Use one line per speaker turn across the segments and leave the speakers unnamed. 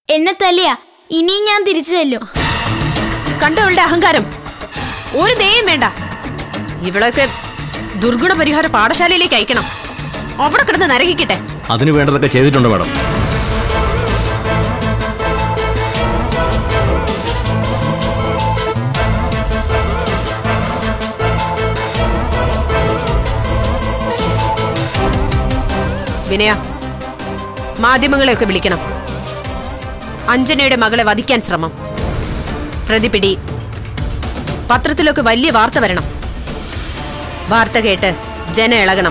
എന്നെ തല്ലിയ ഇനിയും ഞാൻ തിരിച്ചു തല്ലും
കണ്ടോ അവളുടെ അഹങ്കാരം ഒരു ദയം വേണ്ട ഇവളൊക്കെ ദുർഗുണ പരിഹാര പാഠശാലയിലേക്ക് അയക്കണം അവിടെ കിടന്ന് നരകിക്കട്ടെ
അതിന് വേണ്ടതൊക്കെ ചെയ്തിട്ടുണ്ട് മാഡം
വിനയ മാധ്യമങ്ങളെയൊക്കെ വിളിക്കണം അഞ്ജനയുടെ മകളെ വധിക്കാൻ ശ്രമം പ്രതിപിടി പത്രത്തിലൊക്കെ വലിയ വാർത്ത വരണം വാർത്ത കേട്ട് ജന ഇളകണം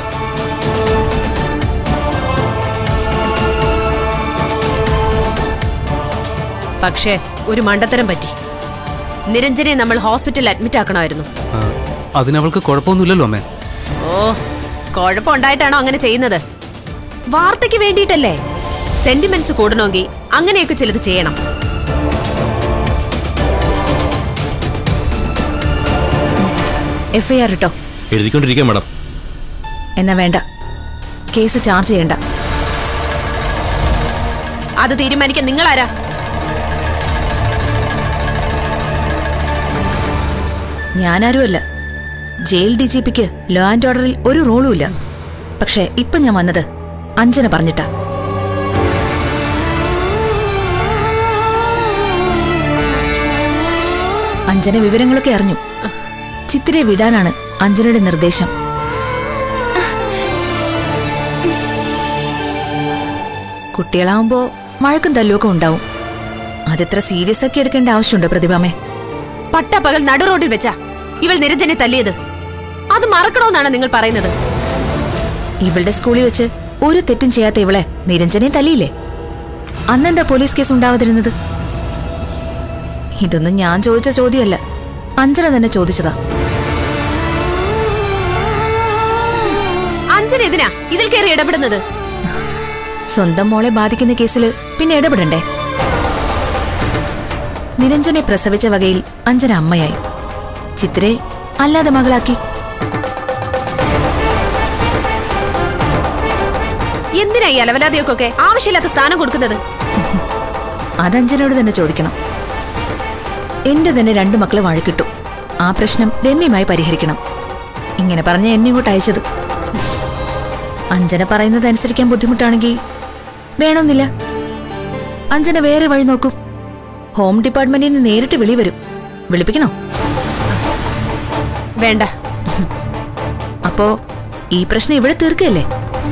പക്ഷേ ഒരു മണ്ടത്തരം പറ്റി നിരഞ്ജനെ നമ്മൾ ഹോസ്പിറ്റലിൽ അഡ്മിറ്റ് ആക്കണമായിരുന്നു
ആ, അതിനവൾക്ക് കുഴപ്പമൊന്നുമില്ലല്ലോ അമ്മേ
ഓ കുഴപ്പമുണ്ടായിട്ടാണോ അങ്ങനെ ചെയ്യുന്നത് വാർത്തയ്ക്ക് വേണ്ടിയിട്ടല്ലേ സെന്റിമെന്റ്സ് കൂടണമെങ്കിൽ അങ്ങനെയൊക്കെ ചിലത് ചെയ്യണം
എഫ്ഐആർ ഇട്ടോ
എഴുതിക്കൊണ്ടിരിക്കാം മാഡം
എന്നാ വേണ്ട കേസ് ചാർജ് ചെയ്യണ്ട
അത് തീരുമാനിക്കാൻ നിങ്ങളാരാ
ഞാനാരുമല്ല ജയിൽ ഡി ജി പിക്ക് ലോ ആൻഡ് ഓർഡറിൽ ഒരു റോളും ഇല്ല പക്ഷേ ഇപ്പൊ ഞാൻ വന്നത് അഞ്ജന പറഞ്ഞിട്ടാ അഞ്ജന വിവരങ്ങളൊക്കെ അറിഞ്ഞു ചിത്തിരെ വിടാനാണ് അഞ്ജനയുടെ നിർദ്ദേശം കുട്ടികളാവുമ്പോ മഴക്കും തല്ലുമൊക്കെ ഉണ്ടാവും അതെത്ര സീരിയസ് ആക്കി എടുക്കേണ്ട ആവശ്യമുണ്ടോ പ്രതിഭാമേ
പട്ടപ്പകൽ നടു റോഡിൽ വെച്ചാ ഇവൾ നിരഞ്ജനെ തല്ലിയത് അത് മറക്കണമെന്നാണ് നിങ്ങൾ പറയുന്നത്
ഇവളുടെ സ്കൂളിൽ വെച്ച് ഒരു തെറ്റും ചെയ്യാത്ത ഇവളെ നിരഞ്ജനെ തല്ലിയില്ലേ അന്നെന്താ പോലീസ് കേസ് ഉണ്ടാവാതിരുന്നത് ഇതൊന്നും ഞാൻ ചോദിച്ച ചോദ്യമല്ല അഞ്ജന തന്നെ ചോദിച്ചതാ
അഞ്ജന ഇതിനാ ഇതിൽ കയറി ഇടപെടുന്നത്
സ്വന്തം മോളെ ബാധിക്കുന്ന കേസിൽ പിന്നെ ഇടപെടണ്ടേ നിരഞ്ജനെ പ്രസവിച്ച വകയിൽ അഞ്ജന അമ്മയായി ചിത്രെ അല്ലാതെ മകളാക്കി
എന്തിനാ ഈ അലവലാതിയൊക്കെ ആവശ്യമില്ലാത്ത സ്ഥാനം കൊടുക്കുന്നത്
അത് അഞ്ജനയോട് തന്നെ ചോദിക്കണം എന്റെ തന്നെ രണ്ടു മക്കളെ വഴക്കിട്ടു ആ പ്രശ്നം രമ്യമായി പരിഹരിക്കണം ഇങ്ങനെ പറഞ്ഞ എന്നെ ഇങ്ങോട്ട് അയച്ചത് അഞ്ജന പറയുന്നത് അനുസരിക്കാൻ ബുദ്ധിമുട്ടാണെങ്കിൽ വേണമെന്നില്ല അഞ്ജന വേറെ വഴി നോക്കൂ ഹോം ഡിപ്പാർട്ട്മെന്റിൽ നിന്ന് നേരിട്ട് വിളി വരും വിളിപ്പിക്കണോ
വേണ്ട
അപ്പോ ഈ പ്രശ്നം ഇവിടെ തീർക്കല്ലേ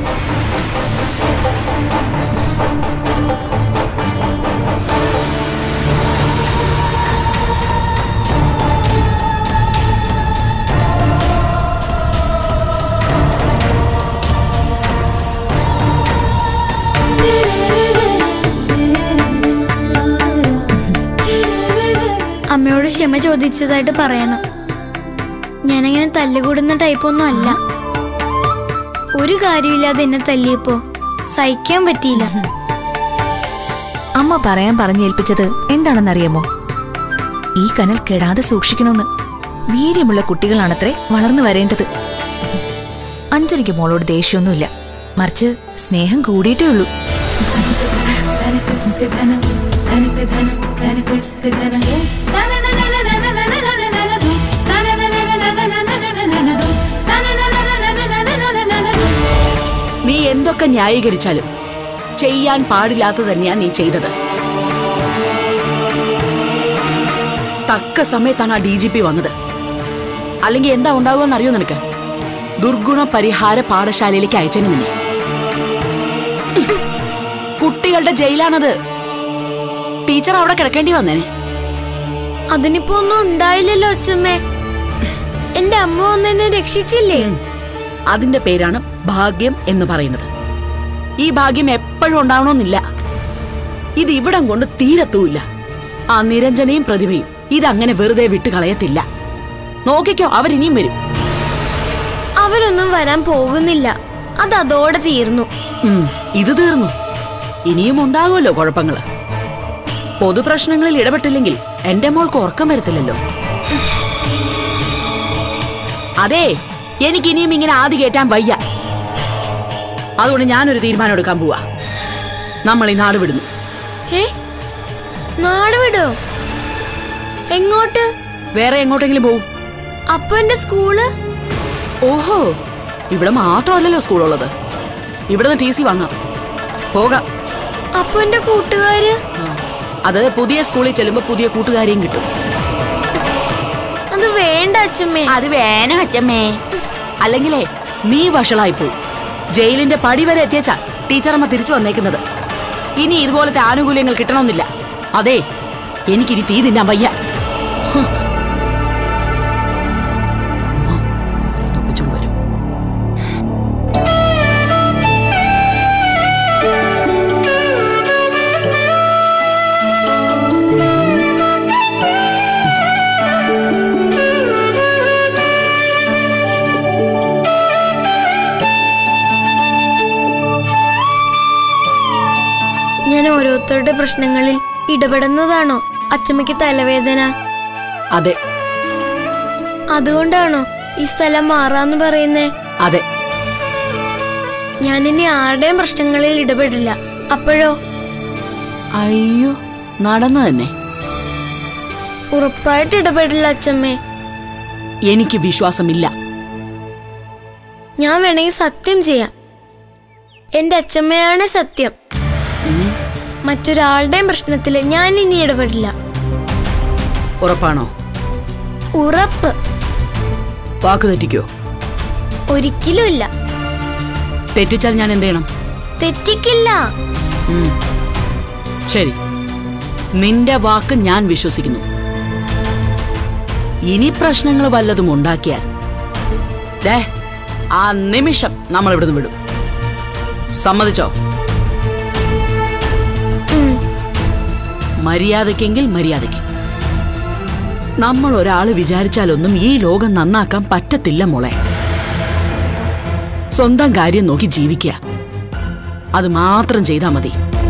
അമ്മയോട് ക്ഷമ ചോദിച്ചതായിട്ട് പറയണം ഞാനങ്ങനെ തല്ലുകൂടുന്ന ടൈപ്പൊന്നും അല്ല ഒരു കാര്യമില്ലാതെ എന്നെ തല്ലിയപ്പോ സഹിക്കാൻ പറ്റിയില്ല
അമ്മ പറയാൻ പറഞ്ഞേൽപ്പിച്ചത് എന്താണെന്നറിയാമോ ഈ കനൽ കെടാതെ സൂക്ഷിക്കണമെന്ന് വീര്യമുള്ള കുട്ടികളാണത്രേ വളർന്നു വരേണ്ടത് അഞ്ജലിക്ക് മോളോട് ദേഷ്യമൊന്നുമില്ല മറിച്ച് സ്നേഹം കൂടിയിട്ടേ ഉള്ളൂ
നീ എന്തൊക്കെ ന്യായീകരിച്ചാലും ചെയ്യാൻ പാടില്ലാത്തത് തന്നെയാ നീ ചെയ്തത് തക്ക സമയത്താണ് ആ ഡി ജി പി വന്നത് അല്ലെങ്കിൽ എന്താ ഉണ്ടാകുമെന്ന് അറിയോ നിനക്ക് ദുർഗുണ പരിഹാര പാഠശാലയിലേക്ക് അയച്ചേനെ നിന്നെ കുട്ടികളുടെ ജയിലാണത് ടീച്ചർ അവിടെ കിടക്കേണ്ടി വന്നേനെ
അതിനിപ്പോ ഒന്നും ഉണ്ടായില്ലല്ലോ അച്ഛമ്മേ എന്റെ അമ്മ വന്ന് എന്നെ രക്ഷിച്ചില്ലേ
അതിന്റെ പേരാണ് ഭാഗ്യം എന്ന് പറയുന്നത് ഈ ഭാഗ്യം എപ്പോഴും ഉണ്ടാവണമെന്നില്ല ഇത് ഇവിടം കൊണ്ട് തീരത്തുമില്ല ആ നിരഞ്ജനയും പ്രതിഭയും ഇതങ്ങനെ വെറുതെ വിട്ട് കളയത്തില്ല നോക്കിക്കോ അവരിനിയും വരും
അവരൊന്നും വരാൻ പോകുന്നില്ല അത് അതോടെ തീർന്നു
ഉം, ഇത് തീർന്നു ഇനിയും ഉണ്ടാകുമല്ലോ കുഴപ്പങ്ങള് പൊതുപ്രശ്നങ്ങളിൽ ഇടപെട്ടില്ലെങ്കിൽ എന്റെ മോൾക്ക് ഉറക്കം വരത്തില്ലല്ലോ അതെ എനിക്ക് ഇനിയും ഇങ്ങനെ ആദ്യ കയറ്റാൻ വയ്യ അതുകൊണ്ട് ഞാനൊരു തീരുമാനം എടുക്കാൻ പോവാ നമ്മൾ ഈ നാട് വിടുന്നു
ഏ എങ്ങോട്ട്
വേറെ എങ്ങോട്ടെങ്കിലും പോവും
അപ്പൊ എന്റെ സ്കൂള്
ഓഹോ ഇവിടെ മാത്രമല്ലല്ലോ സ്കൂളുള്ളത് ഇവിടുന്ന് ടി സി വാങ്ങാം പോകാം
അപ്പൊ എന്റെ കൂട്ടുകാര്
അത് പുതിയ സ്കൂളിൽ ചെല്ലുമ്പോ പുതിയ കൂട്ടുകാരെയും കിട്ടും
അത് വേണ്ട അച്ഛമ്മേ
അത് വേണം അച്ഛമ്മേ അല്ലെങ്കിലേ നീ വഷളായി പോയി ജയിലിന്റെ പടി വരെ എത്തിയച്ചാ ടീച്ചറമ്മ തിരിച്ചു വന്നേക്കുന്നത് ഇനി ഇതുപോലത്തെ ആനുകൂല്യങ്ങൾ കിട്ടണമെന്നില്ല അതെ എനിക്കിനി തീ തിന്നാൻ വയ്യ ഹ്. ഉമ്മ, ഓരോന്ന് ഒപ്പിച്ചോണ്ട് വരും.
ഞാൻ ഓരോരുത്തരുടെ പ്രശ്നങ്ങളിൽ ഇടപെടുന്നതാണോ അച്ഛമ്മയ്ക്ക് തലവേദന
അതെ
അതുകൊണ്ടാണോ ഈ സ്ഥലം മാറാന്ന് പറയുന്നേ
അതെ
ഞാൻ ഇനി ആരുടെയും പ്രശ്നങ്ങളിൽ ഇടപെടില്ല അപ്പോഴോ
അയ്യോ നടന്നു തന്നെ
ഉറപ്പായിട്ട് ഇടപെടില്ല അച്ഛമ്മേ
എനിക്ക് വിശ്വാസമില്ല
ഞാൻ വേണമെങ്കിൽ സത്യം ചെയ്യാം എന്റെ അച്ഛമ്മയാണ് സത്യം മറ്റൊരാളുടെയും പ്രശ്നത്തിൽ ഞാൻ ഇനി ഇടപെടില്ല
ഉറപ്പാണോ
ഉറപ്പ്
വാക്ക് തെറ്റിക്കോ
ഒരിക്കലും ഇല്ല
തെറ്റിച്ചാൽ ഞാൻ എന്ത് ചെയ്യണം
തെറ്റിക്കില്ല
ഉം. ശരി നിന്റെ വാക്ക് ഞാൻ വിശ്വസിക്കുന്നു ഇനി പ്രശ്നങ്ങൾ വല്ലതും ഉണ്ടാക്കിയാൽ ദേ ആ നിമിഷം നമ്മൾ ഇവിടുന്ന് വിടും സമ്മതിച്ചോ
ഉം.
മര്യാദക്കെങ്കിൽ മര്യാദയ്ക്ക് നമ്മൾ ഒരാള് വിചാരിച്ചാലൊന്നും ഈ ലോകം നന്നാക്കാൻ പറ്റത്തില്ല മോളെ സ്വന്തം കാര്യം നോക്കി ജീവിക്കുക അത് മാത്രം ചെയ്താ മതി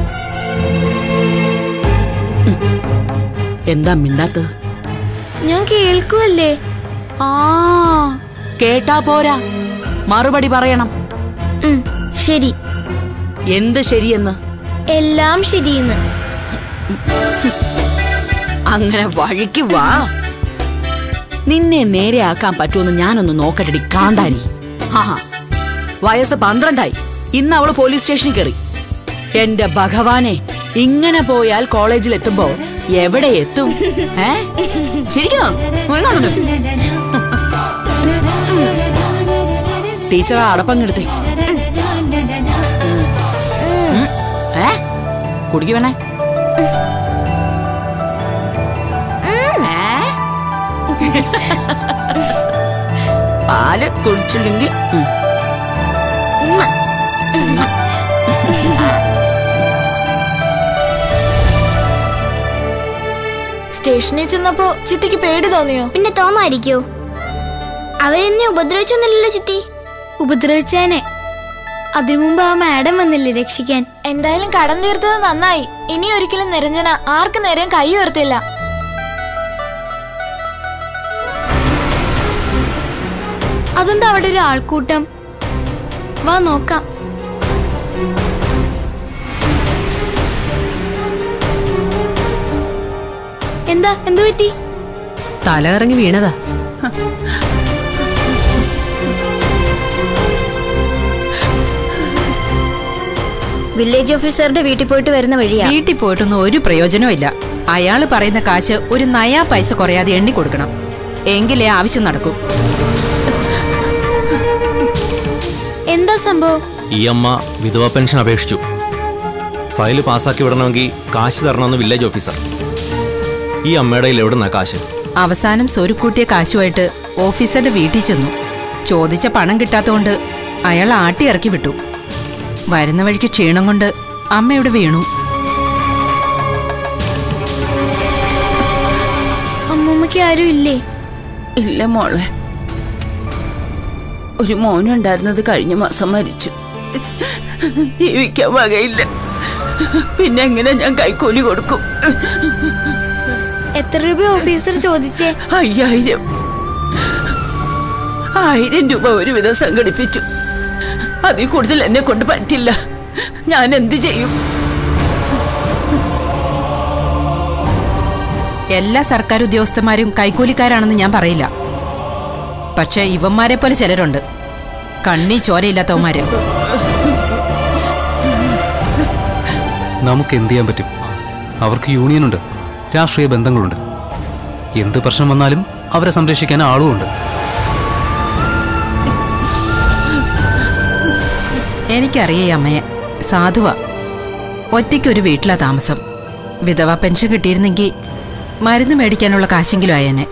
ഉം. എന്താ മിണ്ടാത്തത്
ഞാൻ കേൾക്കുമല്ലേ
ആ കേട്ടാ പോരാ മറുപടി പറയണം
ഉം, ശരി
എന്ത് ശരിയെന്ന്
എല്ലാം ശരിയെന്ന്
അങ്ങനെ വഴിക്ക് വാ നിന്നെ നേരെയാക്കാൻ പറ്റുമെന്ന് ഞാനൊന്ന് നോക്കട്ടെടി കാന്താരി ആഹാ വയസ്സ് പന്ത്രണ്ടായി ഇന്ന് അവള് പോലീസ് സ്റ്റേഷനിൽ കയറി എന്റെ ഭഗവാനെ ഇങ്ങനെ പോയാൽ കോളേജിൽ എത്തുമ്പോ എവിടെ എത്തും ഏ ശരിക്കോ ടീച്ചർ ആ അടപ്പങ്ങെടുത്തേ ഏ കുടിക്ക് വേണേ ഏ? പാല് കുടിച്ചില്ലെങ്കിൽ ഉം.
സ്റ്റേഷനിൽ ചെന്നപ്പോ ചിത്തിക്ക് പേടി തോന്നിയോ
പിന്നെ തോന്നായിരിക്കോ അവരെന്നെ ഉപദ്രവിച്ചൊന്നുമില്ലല്ലോ ചിത്തി
ഉപദ്രവിച്ചേനെ അതിനു മുമ്പ് ആ മാഡം വന്നില്ലേ രക്ഷിക്കാൻ
എന്തായാലും കടം തീർത്തത് നന്നായി ഇനി ഒരിക്കലും നിരഞ്ജന ആർക്കു നേരം കൈ ഉയർത്തില്ല
അതെന്താ അവിടെ ഒരു ആൾക്കൂട്ടം വാ നോക്കാം എന്താ എന്തു പറ്റി
തല ഇറങ്ങി വീണതാ
വില്ലേജ് ഓഫീസറുടെ വീട്ടിൽ പോയിട്ട് വരുന്ന വഴിയാ
വീട്ടിൽ പോയിട്ടൊന്നും ഒരു പ്രയോജനവും ഇല്ല അയാൾ പറയുന്ന കാശ് ഒരു നയാ പൈസ കുറയാതെ എണ്ണി കൊടുക്കണം എങ്കിലേ ആവശ്യം നടക്കും
എന്താ സംഭവം
ഈ അമ്മ വിധവാ പെൻഷൻ അപേക്ഷിച്ചു ഫയൽ പാസ്സാക്കി വിടണമെങ്കിൽ കാശ് തരണമെന്ന് വില്ലേജ് ഓഫീസർ ഈ അമ്മയുടെ കയ്യിൽ എവിടുന്നാ കാശ്
അവസാനം സ്വരുക്കൂട്ടിയ കാശുമായിട്ട് ഓഫീസറുടെ വീട്ടിൽ ചെന്നു ചോദിച്ച പണം കിട്ടാത്തതുകൊണ്ട് അയാൾ ആട്ടി ഇറക്കി വിട്ടു വരുന്ന വഴിക്ക് ക്ഷീണം കൊണ്ട് അമ്മയുടെ വീണു
അമ്മൂമ്മയ്ക്ക് ആരും ഇല്ലേ
ഇല്ല മോളെ ഒരു മോനുണ്ടായിരുന്നത് കഴിഞ്ഞ മാസം മരിച്ചു ജീവിക്കാൻ വകയില്ല പിന്നെ എങ്ങനെ ഞാൻ കൈക്കൂലി കൊടുക്കും
എത്ര രൂപ ഓഫീസർ ചോദിച്ചേ
അയ്യായിരം ആയിരം രൂപ ഒരുവിധം സംഘടിപ്പിച്ചു അതിൽ കൂടുതൽ എന്നെ കൊണ്ട് പറ്റില്ല ഞാൻ എന്ത് ചെയ്യും
എല്ലാ സർക്കാർ ഉദ്യോഗസ്ഥന്മാരും കൈക്കൂലിക്കാരാണെന്ന് ഞാൻ പറയില്ല പക്ഷെ ഇവന്മാരെ പോലെ ചിലരുണ്ട് കണ്ണി ചോരയില്ലാത്തവന്മാര്
നമുക്ക് എന്ത് ചെയ്യാൻ പറ്റും അവർക്ക് യൂണിയനുണ്ട് രാഷ്ട്രീയ ബന്ധങ്ങളുണ്ട് എന്ത് പ്രശ്നം വന്നാലും അവരെ സംരക്ഷിക്കാൻ ആളുമുണ്ട്
എനിക്കറിയേ അമ്മയെ സാധുവ ഒറ്റയ്ക്കൊരു വീട്ടിലാ താമസം വിധവ പെൻഷൻ കിട്ടിയിരുന്നെങ്കിൽ മരുന്ന് മേടിക്കാനുള്ള കാശെങ്കിലും ആയേനെ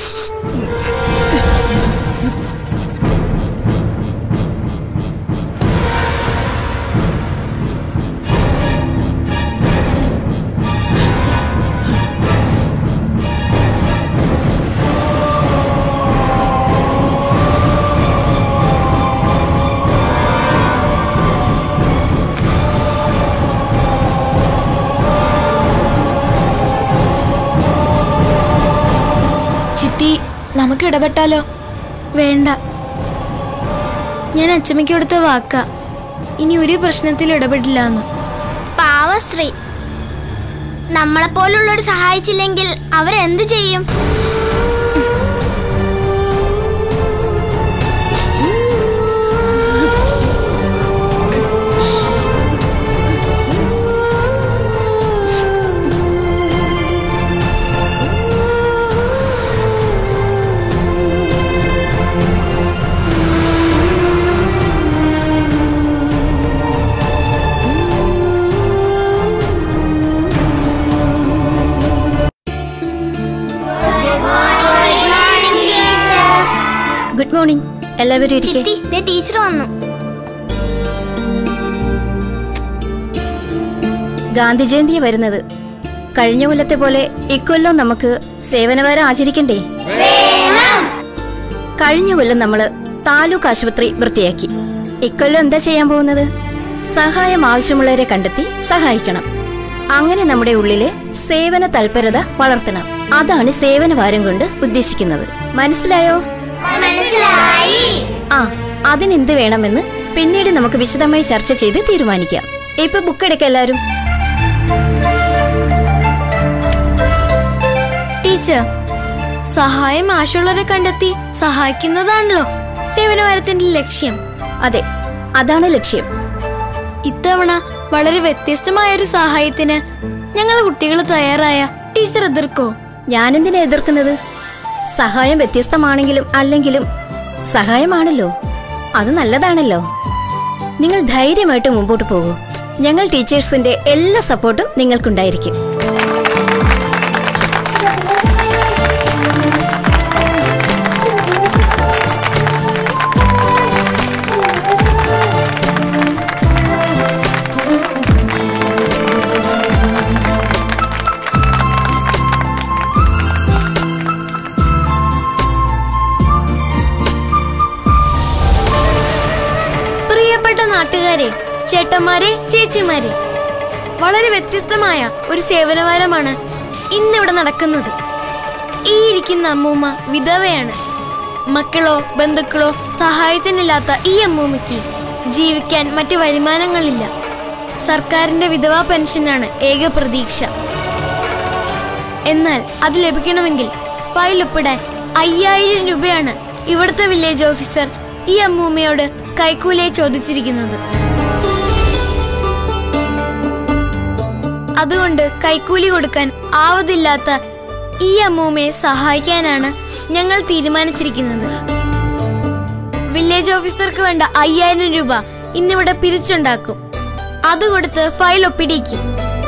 ചിത്തി നമുക്ക് ഇടപെട്ടാലോ
വേണ്ട ഞാൻ അച്ചമ്മയ്ക്ക് കൊടുത്ത വാക്ക ഇനി ഒരു പ്രശ്നത്തിൽ ഇടപെടില്ല എന്ന്
പാവ സ്ത്രീ നമ്മളെപ്പോലുള്ളവർ സഹായിച്ചില്ലെങ്കിൽ അവരെന്ത് ചെയ്യും
ഗുഡ് മോർണിംഗ് എല്ലാവരും ഇരിക്കെ
ചിത്തി ദേ ടീച്ചർ വന്നു
ഗാന്ധി ജയന്തി വരുന്നത് കഴിഞ്ഞ കൊല്ലത്തെ പോലെ ഇക്കൊല്ലം നമുക്ക് സേവനവാരം ആചരിക്കണ്ടേ കഴിഞ്ഞ കൊല്ലം നമ്മള് താലൂക്ക് ആശുപത്രി വൃത്തിയാക്കി ഇക്കൊല്ലം എന്താ ചെയ്യാൻ പോകുന്നത് സഹായം ആവശ്യമുള്ളവരെ കണ്ടെത്തി സഹായിക്കണം അങ്ങനെ നമ്മുടെ ഉള്ളിലെ സേവന തൽപരത വളർത്തണം അതാണ് സേവനവാരം കൊണ്ട് ഉദ്ദേശിക്കുന്നത് മനസ്സിലായോ
മനസ്സിലായി
ആ അതിനെന്ത് വേണമെന്ന് പിന്നീട് നമുക്ക് വിശദമായി ചർച്ച ചെയ്ത് തീരുമാനിക്കാം ഇപ്പൊ ബുക്ക് എടുക്ക എല്ലാരും
ടീച്ചർ സഹായം ആശുള്ളവരെ കണ്ടെത്തി സഹായിക്കുന്നതാണല്ലോ സേവനവാരത്തിന്റെ ലക്ഷ്യം
അതെ അതാണ് ലക്ഷ്യം
ഇത്തവണ വളരെ വ്യത്യസ്തമായ ഒരു സഹായത്തിന് ഞങ്ങൾ കുട്ടികൾ തയ്യാറായ ടീച്ചർ എതിർക്കോ
ഞാനെന്തിനാ എതിർക്കുന്നത് സഹായം വ്യത്യസ്തമാണെങ്കിലും അല്ലെങ്കിലും സഹായമാണല്ലോ അത് നല്ലതാണല്ലോ നിങ്ങൾ ധൈര്യമായിട്ട് മുമ്പോട്ട് പോകൂ ഞങ്ങൾ ടീച്ചേഴ്സിന്റെ എല്ലാ സപ്പോർട്ടും നിങ്ങൾക്കുണ്ടായിരിക്കും
പ്രിയപ്പെട്ട നാട്ടുകാരെ ചേട്ടന്മാരെ ചേച്ചിമാരെ വളരെ വ്യത്യസ്തമായ ഒരു സേവനവാരമാണ് ഇന്നിവിടെ നടക്കുന്നത് ഈ ഇരിക്കുന്ന അമ്മൂമ്മ വിധവയാണ് മക്കളോ ബന്ധുക്കളോ സഹായത്തിനില്ലാത്ത ഈ അമ്മൂമ്മയ്ക്ക് ജീവിക്കാൻ മറ്റു വരുമാനങ്ങളില്ല സർക്കാരിന്റെ വിധവാ പെൻഷനാണ് ഏക പ്രതീക്ഷ എന്നാൽ അത് ലഭിക്കണമെങ്കിൽ ഫയൽ ഒപ്പിടാൻ അയ്യായിരം രൂപയാണ് ഇവിടുത്തെ വില്ലേജ് ഓഫീസർ ഈ അമ്മൂമ്മയോട് കൈക്കൂലിയെ ചോദിച്ചിരിക്കുന്നത് അതുകൊണ്ട് കൈക്കൂലി കൊടുക്കാൻ ആവതില്ലാത്ത ഈ അമ്മൂമ്മയെ സഹായിക്കാനാണ് ഞങ്ങൾ തീരുമാനിച്ചിരിക്കുന്നത് വില്ലേജ് ഓഫീസർക്ക് വേണ്ട അയ്യായിരം രൂപ ഇന്നിവിടെ പിരിച്ചുണ്ടാക്കും അത് കൊടുത്ത് ഫയൽ ഒപ്പിടിക്കും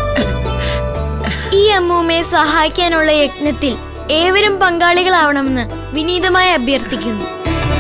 ഈ അമ്മൂമ്മയെ സഹായിക്കാനുള്ള യജ്ഞത്തിൽ ഏവരും പങ്കാളികളാവണമെന്ന് വിനീതമായി അഭ്യർത്ഥിക്കുന്നു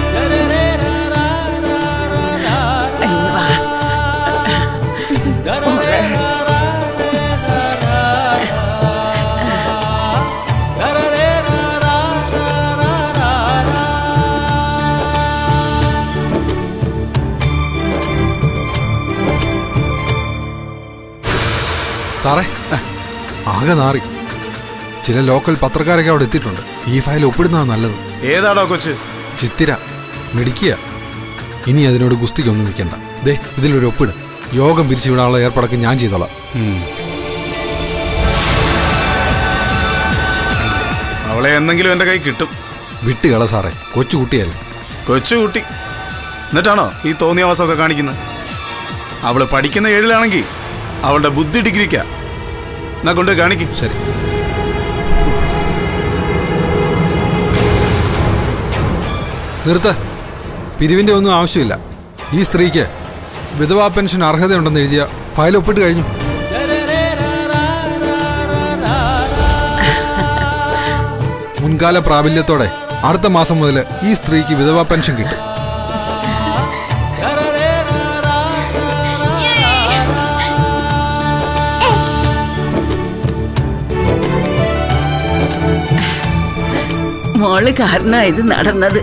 സാറേ ആകെ നാറി ചില ലോക്കൽ പത്രക്കാരൊക്കെ അവിടെ എത്തിയിട്ടുണ്ട് ഈ ഫയൽ ഒപ്പിടുന്നതാണ് നല്ലത്
ഏതാടോ കൊച്ച്
ചിത്തിര മിടിക്കുക ഇനി അതിനോട് ഗുസ്തിക്കൊന്നും നിൽക്കണ്ട ദേ ഇതിലൊരു ഒപ്പിട് യോഗം പിരിച്ചുവിടാനുള്ള ഏർപ്പാടൊക്കെ ഞാൻ ചെയ്തോളാം
അവളെ എന്തെങ്കിലും എൻ്റെ കൈ കിട്ടും
വിട്ടുകള സാറേ കൊച്ചുകുട്ടിയല്ലേ
കൊച്ചുകുട്ടി എന്നിട്ടാണോ ഈ തോന്നിയാവാസമൊക്കെ കാണിക്കുന്നത് അവള് പഠിക്കുന്ന ഏഴിലാണെങ്കിൽ അവളുടെ ബുദ്ധി ഡിഗ്രിക്കാ എന്നാ കൊണ്ട് കാണിക്കും
ശരി നിർത്ത പിരിവിന്റെ ഒന്നും ആവശ്യമില്ല ഈ സ്ത്രീക്ക് വിധവാ പെൻഷൻ അർഹതയുണ്ടെന്ന് എഴുതിയ ഫയൽ ഒപ്പിട്ട് കഴിഞ്ഞു മുൻകാല പ്രാബല്യത്തോടെ അടുത്ത മാസം മുതൽ ഈ സ്ത്രീക്ക് വിധവാ പെൻഷൻ കിട്ടും
മോള് കാരണ ഇത് നടന്നത്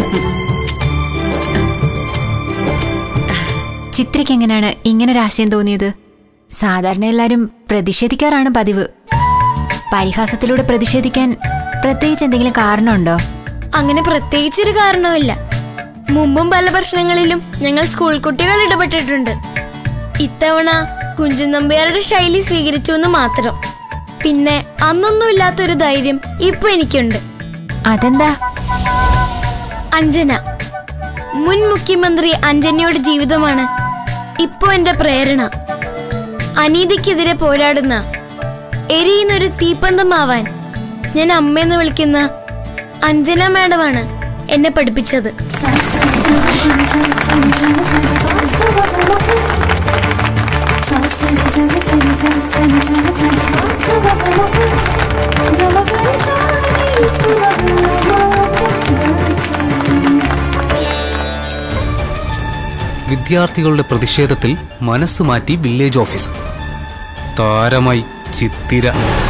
ചിത്രയ്ക്ക് എങ്ങനെയാണ് ഇങ്ങനെ ഒരു ആശയം തോന്നിയത് സാധാരണ എല്ലാരും പ്രതിഷേധിക്കാറാണ് പതിവ് പരിഹാസത്തിലൂടെ പ്രതിഷേധിക്കാൻ പ്രത്യേകിച്ച് എന്തെങ്കിലും കാരണമുണ്ടോ
അങ്ങനെ പ്രത്യേകിച്ചൊരു കാരണവുമില്ല മുമ്പും പല പ്രശ്നങ്ങളിലും ഞങ്ങൾ സ്കൂൾ കുട്ടികൾ ഇടപെട്ടിട്ടുണ്ട് ഇത്തവണ കുഞ്ചു നമ്പ്യാരുടെ ശൈലി സ്വീകരിച്ചു എന്ന് മാത്രം പിന്നെ അന്നൊന്നും ഇല്ലാത്തൊരു ധൈര്യം ഇപ്പൊ എനിക്കുണ്ട്
അതെന്താ
അഞ്ജന മുൻ മുഖ്യമന്ത്രി അഞ്ജനയുടെ ജീവിതമാണ് ഇപ്പോ എന്റെ പ്രേരണ അനീതിക്കെതിരെ പോരാടുന്ന എരിയുന്നൊരു തീപ്പന്തമാവാൻ ഞാൻ അമ്മയെന്ന് വിളിക്കുന്ന അഞ്ജന മാഡമാണ് എന്നെ പഠിപ്പിച്ചത്
വിദ്യാർത്ഥികളുടെ പ്രതിഷേധത്തിൽ മനസ്സ് മാറ്റി വില്ലേജ് ഓഫീസർ താരമായി ചിത്തിര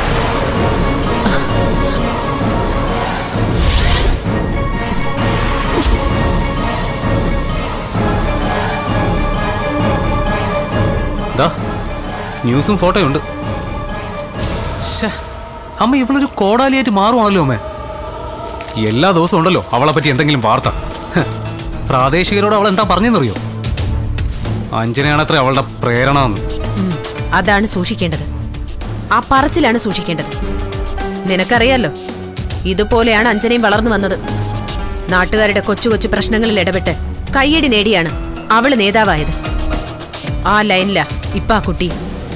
ദാ ന്യൂസും ഫോട്ടോയുണ്ട് ശ്ശേ, അമ്മ ഇവളൊരു കോടാലിയായിട്ട് മാറുവാണല്ലോ അമ്മേ എല്ലാ ദിവസവും ഉണ്ടല്ലോ അവളെ പറ്റി എന്തെങ്കിലും വാർത്ത ഹ്, പ്രാദേശികരോട് അവൾ എന്താ പറഞ്ഞെന്നറിയോ അഞ്ജനയാണത്ര അവളുടെ പ്രേരണ എന്ന്
ഉം, അതാണ് സൂക്ഷിക്കേണ്ടത് ആ പറച്ചിലാണ് സൂക്ഷിക്കേണ്ടത് നിനക്കറിയാലോ ഇതുപോലെയാണ് അഞ്ജനയും വളർന്നു വന്നത് നാട്ടുകാരുടെ കൊച്ചു കൊച്ചു പ്രശ്നങ്ങളിൽ ഇടപെട്ട് കയ്യടി നേടിയാണ് അവള് നേതാവായത് ആ ലൈനില ഇപ്പൊ ആ കുട്ടി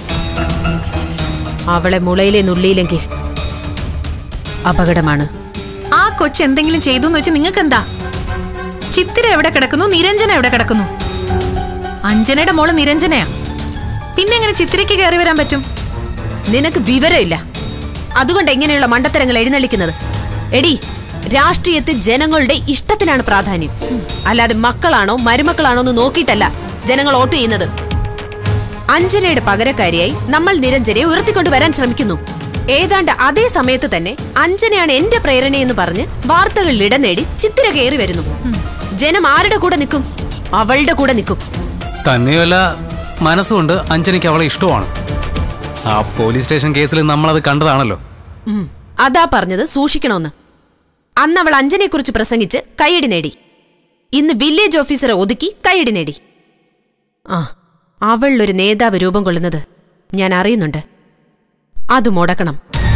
അവളെ മുളയിലെ നുള്ളിയിലെങ്കിൽ അപകടമാണ്
ആ കൊച്ചു എന്തെങ്കിലും ചെയ്തു എന്ന് വെച്ച് നിങ്ങൾക്ക് എന്താ ചിത്തിര എവിടെ കിടക്കുന്നു നിരഞ്ജന എവിടെ കിടക്കുന്നു അഞ്ജനയുടെ മോള് നിരഞ്ജനയാ പിന്നെ എങ്ങനെ ചിത്തിരയ്ക്ക് കയറി വരാൻ പറ്റും
നിനക്ക് വിവരമില്ല അതുകൊണ്ട് എങ്ങനെയുള്ള മണ്ടത്തരങ്ങൾ എഴുന്നള്ളിക്കുന്നത് എടി രാഷ്ട്രീയത്തിൽ ജനങ്ങളുടെ ഇഷ്ടത്തിനാണ് പ്രാധാന്യം അല്ലാതെ മക്കളാണോ മരുമക്കളാണോ എന്ന് നോക്കിയിട്ടല്ല ജനങ്ങൾ വോട്ട് ചെയ്യുന്നത് അഞ്ജനയുടെ പകരക്കാരിയായി നമ്മൾ നിരഞ്ജനയെ ഉയർത്തിക്കൊണ്ട് വരാൻ ശ്രമിക്കുന്നു ഏതാണ്ട് അതേ സമയത്ത് തന്നെ അഞ്ജനയാണ് എന്റെ പ്രേരണയെന്ന് പറഞ്ഞ് വാർത്തകളിൽ ഇടം നേടി ചിത്തിര കയറി വരുന്നു ജനം ആരുടെ കൂടെ നിൽക്കും അവളുടെ കൂടെ നിൽക്കും
തന്നെയല്ല മനസ്സുകൊണ്ട് അഞ്ജനയ്ക്ക് അവളെ ഇഷ്ടമാണ് ആ പോലീസ് സ്റ്റേഷൻ കേസിൽ നമ്മളത് കണ്ടതാണല്ലോ
ഉം. അതാ പറഞ്ഞത് സൂക്ഷിക്കണമെന്ന് അന്ന് അവൾ അഞ്ജനെക്കുറിച്ച് പ്രസംഗിച്ച് കൈയടി നേടി ഇന്ന് വില്ലേജ് ഓഫീസറെ ഒതുക്കി കൈയടി നേടി ആ അവളിലൊരു നേതാവ് രൂപം കൊള്ളുന്നത് ഞാൻ അറിയുന്നുണ്ട് അത് മുടക്കണം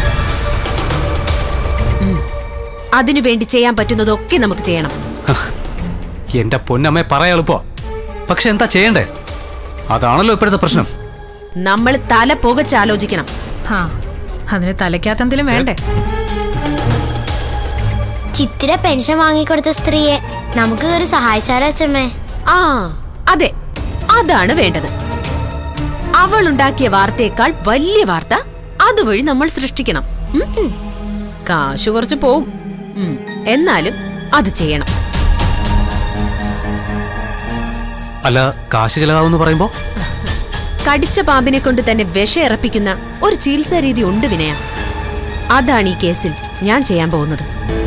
ഉം. അതിനുവേണ്ടി ചെയ്യാൻ പറ്റുന്നതൊക്കെ നമുക്ക് ചെയ്യണം
എന്റെ പൊന്നമ്മയെ പറയാ എളുപ്പോ പക്ഷെ എന്താ ചെയ്യണ്ടേ അതാണല്ലോ ഇപ്പോഴത്തെ പ്രശ്നം
നമ്മൾ തല പുകച്ച് ആലോചിക്കണം
ഹാ അതിന് തലയ്ക്കകത്ത് എന്തെങ്കിലും വേണ്ടേ
ചിത്തിര പെൻഷൻ വാങ്ങിക്കൊടുത്ത സ്ത്രീയെ നമുക്ക് കയറി സഹായിച്ചാലോ അച്ഛമ്മേ
ആ അതെ അതാണ് വേണ്ടത് അവൾ ഉണ്ടാക്കിയ വാർത്തയേക്കാൾ വലിയ വാർത്ത അതുവഴി നമ്മൾ സൃഷ്ടിക്കണം ഉം ഉം. കാശ് കുറച്ച് പോവും ഉം. എന്നാലും അത് ചെയ്യണം
അല്ല കാശ് ചെലവാവെന്ന് പറയുമ്പോ
കടിച്ച പാമ്പിനെ കൊണ്ട് തന്നെ വിഷയിറപ്പിക്കുന്ന ഒരു ചികിത്സാ രീതി ഉണ്ട് വിനയ അതാണ് ഈ കേസിൽ ഞാൻ ചെയ്യാൻ പോകുന്നത്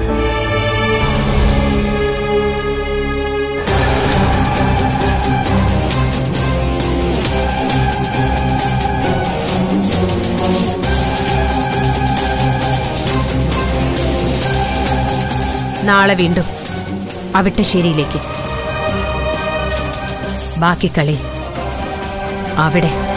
നാളെ വീണ്ടും അവിട്ടശ്ശേരിയിലേക്ക് ബാക്കി കളി അവിടെ